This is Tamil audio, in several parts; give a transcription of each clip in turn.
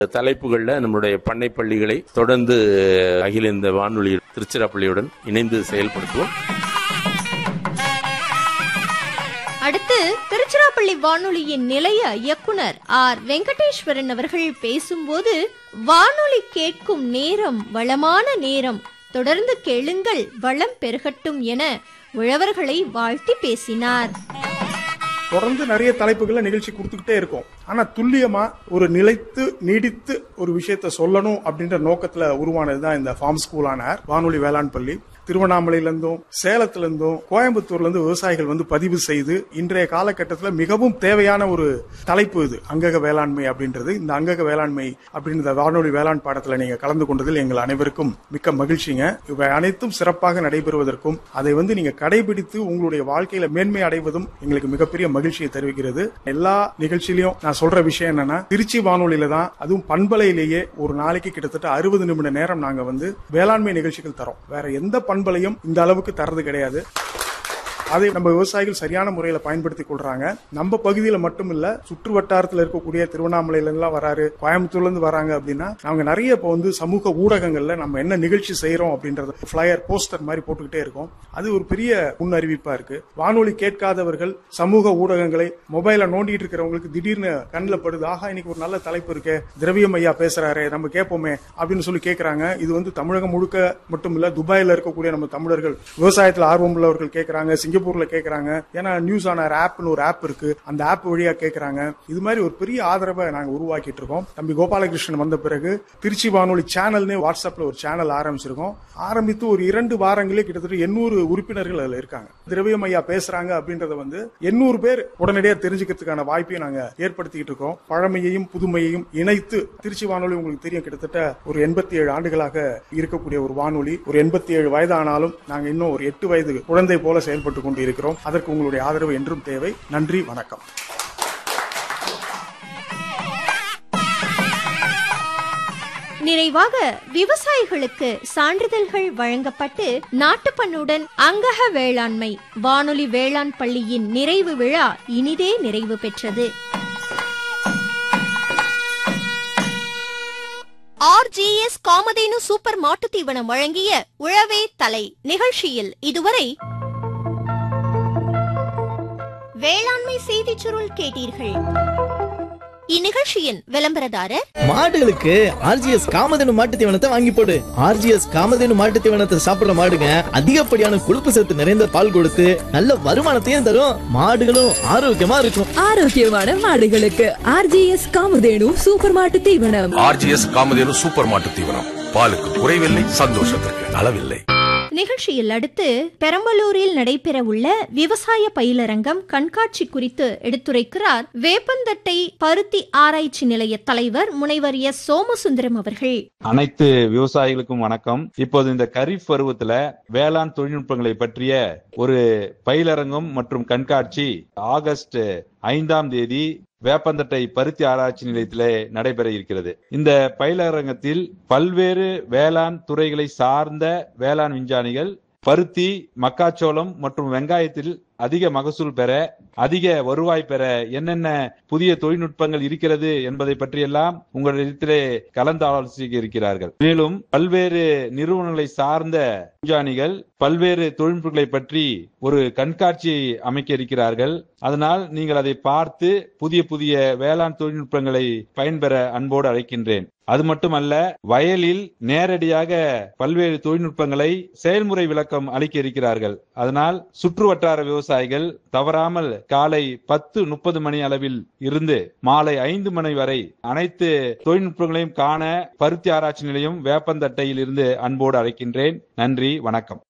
தலைப்புகள்ல நம்மளுடைய பண்ணை பள்ளிகளை தொடர்ந்து அகில இந்த வானொலி திருச்சிராப்பள்ளியுடன் இணைந்து செயல்படுத்துவோம் அடுத்து திருச்சிராப்பள்ளி வானொலியின் நிலைய இயக்குனர் ஆர் வெங்கடேஸ்வரன் அவர்கள் பேசும்போது வானொலி கேட்கும் நேரம் வளமான நேரம் தொடர்ந்து கேளுங்கள் வளம் பெருகட்டும் என உழவர்களை வாழ்த்தி பேசினார் தொடர்ந்து நிறைய தலைப்புகளை நிகழ்ச்சி கொடுத்துக்கிட்டே இருக்கும் ஆனா துல்லியமா ஒரு நிலைத்து நீடித்து ஒரு விஷயத்த சொல்லணும் அப்படின்ற நோக்கத்துல உருவானதுதான் இந்த ஃபார்ம் ஸ்கூலான வானொலி வேளாண் பள்ளி திருவண்ணாமலையிலிருந்தும் சேலத்திலிருந்தும் கோயம்புத்தூர்ல இருந்து விவசாயிகள் வந்து பதிவு செய்து இன்றைய காலகட்டத்தில் மிகவும் தேவையான ஒரு தலைப்பு இது அங்கக வேளாண்மை அப்படின்றது இந்த அங்கக வேளாண்மை அப்படின்ற வானொலி வேளாண் பாடத்துல நீங்க கலந்து கொண்டதில் எங்கள் அனைவருக்கும் மிக்க மகிழ்ச்சிங்க இவை அனைத்தும் சிறப்பாக நடைபெறுவதற்கும் அதை வந்து நீங்க கடைபிடித்து உங்களுடைய வாழ்க்கையில மேன்மை அடைவதும் எங்களுக்கு மிகப்பெரிய மகிழ்ச்சியை தெரிவிக்கிறது எல்லா நிகழ்ச்சியிலையும் நான் சொல்ற விஷயம் என்னன்னா திருச்சி வானொலியில தான் அதுவும் பண்பலையிலேயே ஒரு நாளைக்கு கிட்டத்தட்ட அறுபது நிமிட நேரம் நாங்க வந்து வேளாண்மை நிகழ்ச்சிகள் தரோம் வேற எந்த பண்பலையும் இந்த அளவுக்கு தரது கிடையாது அதை நம்ம விவசாயிகள் சரியான முறையில பயன்படுத்தி கொள்றாங்க நம்ம பகுதியில மட்டும் இல்ல சுற்று வட்டாரத்துல இருக்கக்கூடிய திருவண்ணாமலையில எல்லாம் வராரு கோயம்புத்தூர்ல இருந்து வராங்க அப்படின்னா நாங்க நிறைய இப்போ வந்து சமூக ஊடகங்கள்ல நம்ம என்ன நிகழ்ச்சி செய்யறோம் அப்படின்றது ஃபிளையர் போஸ்டர் மாதிரி போட்டுக்கிட்டே இருக்கோம் அது ஒரு பெரிய முன்னறிவிப்பா இருக்கு வானொலி கேட்காதவர்கள் சமூக ஊடகங்களை மொபைல நோண்டிட்டு இருக்கிறவங்களுக்கு திடீர்னு கண்ணில் படுது ஆஹா இன்னைக்கு ஒரு நல்ல தலைப்பு இருக்கு திரவியம் ஐயா பேசுறாரு நம்ம கேட்போமே அப்படின்னு சொல்லி கேட்கறாங்க இது வந்து தமிழகம் முழுக்க மட்டும் இல்ல துபாயில இருக்கக்கூடிய நம்ம தமிழர்கள் விவசாயத்துல ஆர்வம் உள்ளவர்கள் கேட்கறாங்க சிங்கப்பூர்ல கேட்கறாங்க ஏன்னா நியூஸ் ஆனர் ஆப்னு ஒரு ஆப் இருக்கு அந்த ஆப் வழியா கேட்கறாங்க இது மாதிரி ஒரு பெரிய ஆதரவை நாங்க உருவாக்கிட்டு இருக்கோம் தம்பி கோபாலகிருஷ்ணன் வந்த பிறகு திருச்சி வானொலி சேனல்னே வாட்ஸ்அப்ல ஒரு சேனல் ஆரம்பிச்சிருக்கோம் ஆரம்பித்து ஒரு இரண்டு வாரங்களே கிட்டத்தட்ட எண்ணூறு உறுப்பினர்கள் அதுல இருக்காங்க திரவியம் ஐயா பேசுறாங்க அப்படின்றத வந்து எண்ணூறு பேர் உடனடியா தெரிஞ்சுக்கிறதுக்கான வாய்ப்பையும் நாங்க ஏற்படுத்திக்கிட்டு இருக்கோம் பழமையையும் புதுமையையும் இணைத்து திருச்சி வானொலி உங்களுக்கு தெரியும் கிட்டத்தட்ட ஒரு எண்பத்தி ஏழு ஆண்டுகளாக இருக்கக்கூடிய ஒரு வானொலி ஒரு எண்பத்தி ஏழு வயதானாலும் நாங்க இன்னும் ஒரு எட்டு வயது குழந்தை போல செயல்பட்டு கொண்டு இருக்கிறோம் அதற்கு உங்களுடைய ஆதரவு என்றும் தேவை நன்றி வணக்கம் நிறைவாக விவசாயிகளுக்கு சான்றிதழ்கள் வழங்கப்பட்டு நாட்டுப்பண்ணுடன் அங்கக வேளாண்மை வானொலி வேளாண் பள்ளியின் நிறைவு விழா இனிதே நிறைவு பெற்றது ஆர்ஜிஎஸ் காமதேனு சூப்பர் மாட்டுத் தீவனம் வழங்கிய உழவே தலை நிகழ்ச்சியில் இதுவரை வேளாண்மை செய்திச் சுருள் கேட்டீர்கள் இந்நிகழ்ச்சியின் விளம்பரதாரர் மாடுகளுக்கு ஆர்ஜிஎஸ் காமதேனு மாட்டு தீவனத்தை வாங்கி போடு ஆர்ஜிஎஸ் காமதேனு மாட்டு தீவனத்தை சாப்பிடுற மாடுங்க அதிகப்படியான கொழுப்பு சத்து நிறைந்த பால் கொடுத்து நல்ல வருமானத்தையும் தரும் மாடுகளும் ஆரோக்கியமா இருக்கும் ஆரோக்கியமான மாடுகளுக்கு ஆர்ஜிஎஸ் காமதேனு சூப்பர் மாட்டு தீவனம் ஆர்ஜிஎஸ் காமதேனு சூப்பர் மாட்டு தீவனம் பாலுக்கு குறைவில்லை சந்தோஷத்திற்கு அளவில்லை நிகழ்ச்சியில் அடுத்து பெரம்பலூரில் நடைபெறவுள்ள விவசாய பயிலரங்கம் கண்காட்சி குறித்து எடுத்துரைக்கிறார் வேப்பந்தட்டை பருத்தி ஆராய்ச்சி நிலைய தலைவர் முனைவர் எஸ் சோமசுந்தரம் அவர்கள் அனைத்து விவசாயிகளுக்கும் வணக்கம் இப்போது இந்த கரீஃப் பருவத்துல வேளாண் தொழில்நுட்பங்களை பற்றிய ஒரு பயிலரங்கம் மற்றும் கண்காட்சி ஆகஸ்ட் ஐந்தாம் தேதி வேப்பந்தட்டை பருத்தி ஆராய்ச்சி நிலையத்திலே நடைபெற இருக்கிறது இந்த பயிலரங்கத்தில் பல்வேறு வேளாண் துறைகளை சார்ந்த வேளாண் விஞ்ஞானிகள் பருத்தி மக்காச்சோளம் மற்றும் வெங்காயத்தில் அதிக மகசூல் பெற அதிக வருவாய் பெற என்னென்ன புதிய தொழில்நுட்பங்கள் இருக்கிறது என்பதை பற்றியெல்லாம் உங்களிடத்திலே கலந்து ஆலோசிக்க இருக்கிறார்கள் மேலும் பல்வேறு நிறுவனங்களை சார்ந்த விஞ்ஞானிகள் பல்வேறு தொழில்நுட்பங்களை பற்றி ஒரு கண்காட்சி அமைக்க இருக்கிறார்கள் அதனால் நீங்கள் அதை பார்த்து புதிய புதிய வேளாண் தொழில்நுட்பங்களை பயன்பெற அன்போடு அழைக்கின்றேன் அது மட்டுமல்ல வயலில் நேரடியாக பல்வேறு தொழில்நுட்பங்களை செயல்முறை விளக்கம் அளிக்க இருக்கிறார்கள் அதனால் சுற்று வட்டார விவசாயிகள் தவறாமல் காலை பத்து முப்பது மணி அளவில் இருந்து மாலை ஐந்து மணி வரை அனைத்து தொழில்நுட்பங்களையும் காண பருத்தி ஆராய்ச்சி நிலையம் வேப்பந்தட்டையில் இருந்து அன்போடு அழைக்கின்றேன் நன்றி வணக்கம்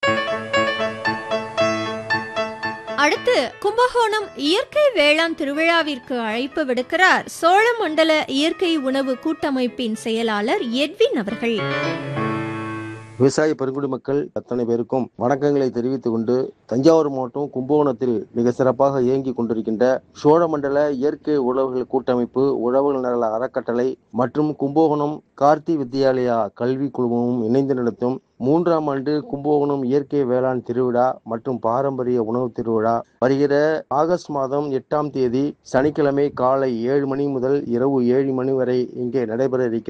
அடுத்து கும்பகோணம் இயற்கை வேளாண் திருவிழாவிற்கு அழைப்பு விடுக்கிறார் சோழமண்டல இயற்கை உணவு கூட்டமைப்பின் செயலாளர் எட்வின் அவர்கள் விவசாய பெருங்குடி மக்கள் அத்தனை பேருக்கும் வணக்கங்களை தெரிவித்துக் கொண்டு தஞ்சாவூர் மாவட்டம் கும்பகோணத்தில் மிக சிறப்பாக இயங்கிக் கொண்டிருக்கின்ற சோழமண்டல இயற்கை உழவுகள் கூட்டமைப்பு உழவுகள் நல அறக்கட்டளை மற்றும் கும்பகோணம் கார்த்தி வித்யாலயா கல்வி குழுமமும் இணைந்து நடத்தும் மூன்றாம் ஆண்டு கும்பகோணம் இயற்கை வேளாண் திருவிழா மற்றும் பாரம்பரிய உணவு திருவிழா வருகிற ஆகஸ்ட் மாதம் எட்டாம் தேதி சனிக்கிழமை காலை ஏழு மணி முதல் இரவு ஏழு மணி வரை இங்கே நடைபெற இருக்கிறது